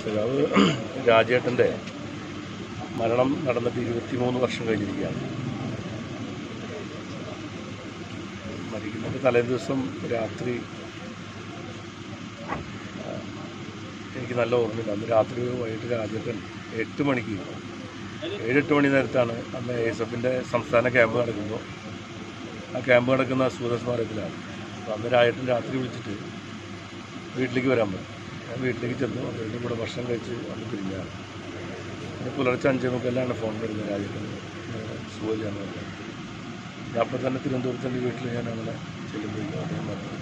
സഖാവ് രാജേട്ടൻ്റെ മരണം നടന്നിട്ട് ഇരുപത്തിമൂന്ന് വർഷം കഴിഞ്ഞിരിക്കുകയാണ് മരിക്കുന്നതിൻ്റെ തലേ ദിവസം രാത്രി ആ, എനിക്ക് നല്ല ഓർമ്മയില്ല അന്ന് രാത്രി വൈകിട്ട് രാജേട്ടൻ എട്ട് മണിക്ക് ഏഴെട്ട് മണി നേരത്താണ് അന്ന് എ എസ് എഫിൻ്റെ സംസ്ഥാന ക്യാമ്പ് നടക്കുമ്പോൾ ആ ക്യാമ്പ് നടക്കുന്ന സൂത സ്മാരകത്തിലാണ് അപ്പോൾ അന്ന് രാജേട്ടൻ രാത്രി വിളിച്ചിട്ട് വീട്ടിലേക്ക് വരാൻ പറഞ്ഞു ഞാൻ വീട്ടിലേക്ക് ചെന്നു അവരുടെ കൂടെ ഭക്ഷണം കഴിച്ച് അന്ന് പിരിഞ്ഞാണ് പിന്നെ പുലർച്ചെ അഞ്ചേ മുക്കെല്ലാം ഫോൺ വരുന്നത് രാജേട്ടൻ സുഖമില്ലാന്ന് പറഞ്ഞു ഞാൻ അപ്പം തന്നെ തിരുവനന്തപുരത്തിൻ്റെ വീട്ടിൽ ഞാൻ അങ്ങനെ ചെല്ലുമ്പോഴേക്കും അദ്ദേഹം മരണപ്പെട്ടു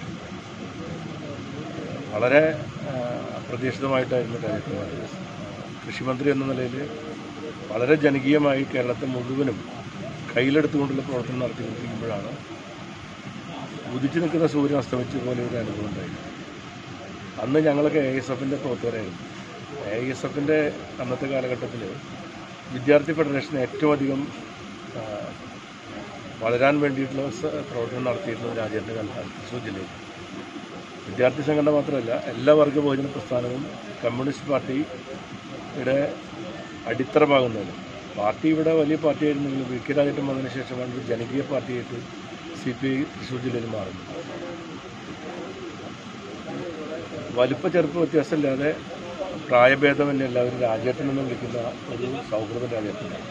വളരെ ആ, അപ്രതീക്ഷിതമായിട്ടായിരുന്നു രാജേട്ടൻ മരിച്ചത്. കൃഷിമന്ത്രി എന്ന നിലയിൽ വളരെ ജനകീയമായി കേരളത്തെ മുഴുവനും കയ്യിലെടുത്തുകൊണ്ടുള്ള പ്രവർത്തനം നടത്തിക്കൊണ്ടിരിക്കുമ്പോഴാണ് ഉദിച്ചു നിൽക്കുന്ന സൂര്യൻ അസ്തമിച്ച പോലെ ഒരു അനുഭവം ഉണ്ടായി അന്ന് ഞങ്ങളൊക്കെ എ എസ് എഫിൻ്റെ പ്രവർത്തകരായിരുന്നു എ എസ് എഫിൻ്റെ അന്നത്തെ കാലഘട്ടത്തിൽ വിദ്യാർത്ഥി ഫെഡറേഷൻ ഏറ്റവും അധികം ആ, വളരാൻ വേണ്ടിയിട്ടുള്ള സ- പ്രവർത്തനം നടത്തിയിരുന്നത് രാജേന്ദ്ര കാലത്താണ് തൃശ്ശൂർ ജില്ലയിൽ വിദ്യാർത്ഥി സംഘടന മാത്രമല്ല എല്ലാ വർഗ ബഹുജന പ്രസ്ഥാനവും കമ്മ്യൂണിസ്റ്റ് പാർട്ടിയുടെ അടിത്തറ പാകുന്നതിന് പാർട്ടി ഇവിടെ വലിയ പാർട്ടിയായിരുന്നെങ്കിലും വി കെ രാജേട്ടൻ വന്നതിന് ശേഷമാണ് ഒരു ജനകീയ പാർട്ടിയായിട്ട് സി പി ഐ തൃശ്ശൂർ ജില്ലയിൽ മാറുന്നത് വലിപ്പ ചെറുപ്പ വ്യത്യാസമില്ലാതെ പ്രായഭേദമന്യേ എല്ലാവരും രാജേട്ടൻ എന്ന് വിളിക്കുന്ന ഒരു സൗഹൃദം രാജേട്ടനാണ്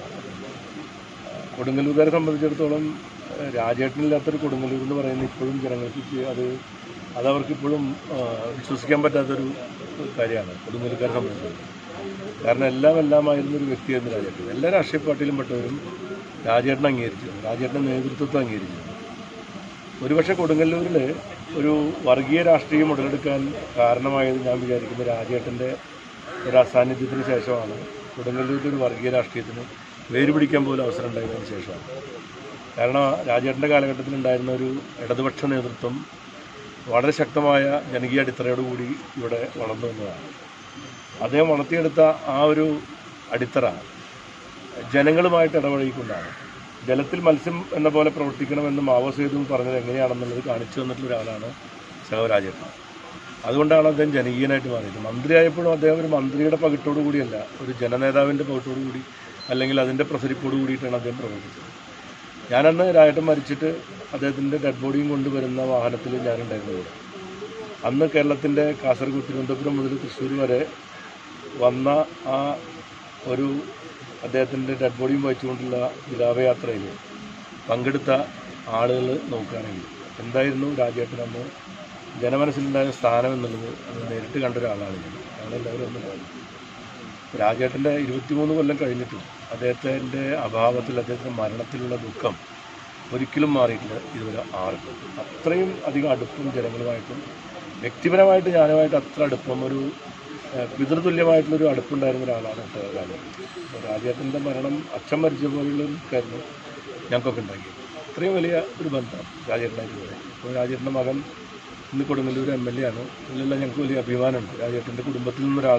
കൊടുങ്ങല്ലൂർക്കാരെ സംബന്ധിച്ചിടത്തോളം ഏഹ്, രാജേട്ടനില്ലാത്തൊരു കൊടുങ്ങല്ലൂർ എന്ന് പറയുന്നത് ഇപ്പോഴും ജനങ്ങൾക്ക് ഇപ്പ- അത് അതവർക്ക് ഇപ്പോഴും വിശ്വസിക്കാൻ പറ്റാത്തൊരു കാര്യമാണ് കൊടുങ്ങല്ലൂർക്കാരെ സംബന്ധിച്ചിടത്തോളം കാരണം എല്ലാം എല്ലാമായിരുന്ന ഒരു വ്യക്തിയായിരുന്നു രാജേട്ടൻ എല്ലാ രാഷ്ട്രീയ പാർട്ടിയിലും പെട്ടവരും രാജേട്ടൻ അംഗീകരിച്ചു രാജേട്ടൻ്റെ നേതൃത്വത്തെ അംഗീകരിച്ചു ഒരുപക്ഷെ കൊടുങ്ങല്ലൂരിൽ ഒരു വർഗീയ രാഷ്ട്രീയം ഉടലെടുക്കാൻ കാരണമായത് ഞാൻ വിചാരിക്കുന്ന രാജേട്ടൻ്റെ ഒരു അസാന്നിധ്യത്തിന് ശേഷമാണ് കൊടുങ്ങല്ലൂരിൽ ഒരു വർഗീയ രാഷ്ട്രീയത്തിന് വേരുപിടിക്കാൻ പോലും അവസരം ഉണ്ടായതിനു ശേഷമാണ് കാരണം രാജേട്ടൻ്റെ കാലഘട്ടത്തിൽ ഉണ്ടായിരുന്ന ഒരു ഇടതുപക്ഷ നേതൃത്വം വളരെ ശക്തമായ ജനകീയ അടിത്തറയോടുകൂടി ഇവിടെ വളർന്നു വന്നതാണ് അദ്ദേഹം വളർത്തിയെടുത്ത ആ ഒരു അടിത്തറ ജനങ്ങളുമായിട്ട് ഇടപഴകിക്കൊണ്ടാണ് ജലത്തിൽ മത്സ്യം എന്ന പോലെ പ്രവർത്തിക്കണമെന്ന് മാവോ സേതു പറഞ്ഞത് എങ്ങനെയാണെന്നുള്ളത് കാണിച്ചു തന്നിട്ടുള്ള ഒരാളാണ് ശവരാജേട്ടൻ അതുകൊണ്ടാണ് അദ്ദേഹം ജനകീയനായിട്ട് മാറിയത് മന്ത്രിയായപ്പോഴും അദ്ദേഹം ഒരു മന്ത്രിയുടെ പകിട്ടോടു കൂടിയല്ല ഒരു ജനനേതാവിൻ്റെ പകിട്ടോടു കൂടി അല്ലെങ്കിൽ അതിൻ്റെ പ്രസരിപ്പോടു കൂടിയിട്ടാണ് അദ്ദേഹം പ്രവർത്തിച്ചത് ഞാനന്ന് രാജേട്ടൻ മരിച്ചിട്ട് അദ്ദേഹത്തിൻ്റെ ഡെഡ് ബോഡിയും കൊണ്ടുവരുന്ന വാഹനത്തിൽ ഞാനുണ്ടായിരുന്നു ഇവിടെ അന്ന് കേരളത്തിൻ്റെ കാസർഗോഡ് തിരുവനന്തപുരം മുതൽ തൃശ്ശൂർ വരെ വന്ന ആ ഒരു അദ്ദേഹത്തിൻ്റെ ഡെഡ് ബോഡിയും വഹിച്ചുകൊണ്ടുള്ള വിലാപയാത്രയിൽ പങ്കെടുത്ത ആളുകൾ നോക്കുകയാണെങ്കിൽ എന്തായിരുന്നു രാജേട്ടൻ അന്ന് ജനമനസ്സിലുണ്ടായ സ്ഥാനം എന്നുള്ളത് അത് നേരിട്ട് കണ്ട ഒരാളാണ് ഞാൻ ഞങ്ങളെല്ലാവരും ഒന്നുണ്ടായിരുന്നു രാജേട്ടൻ്റെ ഇരുപത്തിമൂന്ന് കൊല്ലം കഴിഞ്ഞിട്ടും അദ്ദേഹത്തിൻ്റെ അഭാവത്തിൽ അദ്ദേഹത്തിൻ്റെ മരണത്തിലുള്ള ദുഃഖം ഒരിക്കലും മാറിയിട്ടില്ല ഇതുവരെ ആർക്കും അത്രയും അധികം അടുപ്പും ജനങ്ങളുമായിട്ടും വ്യക്തിപരമായിട്ട് ഞാനുമായിട്ട് അത്ര അടുപ്പം ഒരു ഏഹ്, പിതൃതുല്യമായിട്ടുള്ളൊരു അടുപ്പുണ്ടായിരുന്ന ഒരാളാണ് കാലം അപ്പോൾ രാജേട്ടൻ്റെ മരണം അച്ഛൻ മരിച്ച പോലെയുള്ള ഒരു ദുഃഖമായിരുന്നു ഞങ്ങൾക്കൊക്കെ ഉണ്ടാക്കി അത്രയും വലിയ ഒരു ബന്ധമാണ് രാജേട്ടനായിട്ട് അപ്പോൾ രാജേട്ടൻ്റെ മകൻ ഇന്ന് കൊടുങ്ങല്ലൂർ എം എൽ എ ആണ് ഇതിലെല്ലാം ഞങ്ങൾക്ക് വലിയ അഭിമാനമുണ്ട് രാജേട്ടൻ്റെ കുടുംബത്തിൽ നിന്നൊരാൾ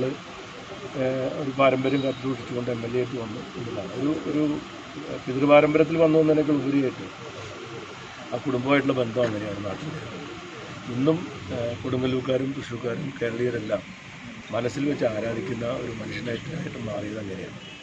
ഏഹ് ഒരു പാരമ്പര്യം കാത്തു സൂക്ഷിച്ചുകൊണ്ട് എം എൽ എ ആയിട്ട് വന്നു എന്നുള്ളതാണ് ഒരു ഒരു ഏഹ് പിതൃപാരമ്പര്യത്തിൽ വന്നു എന്നതിനേക്കാൾ ഉപരിയായിട്ട് ആ കുടുംബമായിട്ടുള്ള ബന്ധം അങ്ങനെയാണ് നാട്ടിൽ ഇന്നും ഏഹ് കൊടുങ്ങല്ലൂർക്കാരും തൃശ്ശൂർക്കാരും കേരളീയരെല്ലാം മനസ്സിൽ വെച്ച് ആരാധിക്കുന്ന ഒരു മനുഷ്യനായിട്ട് ആയിട്ട് മാറിയത് അങ്ങനെയാണ്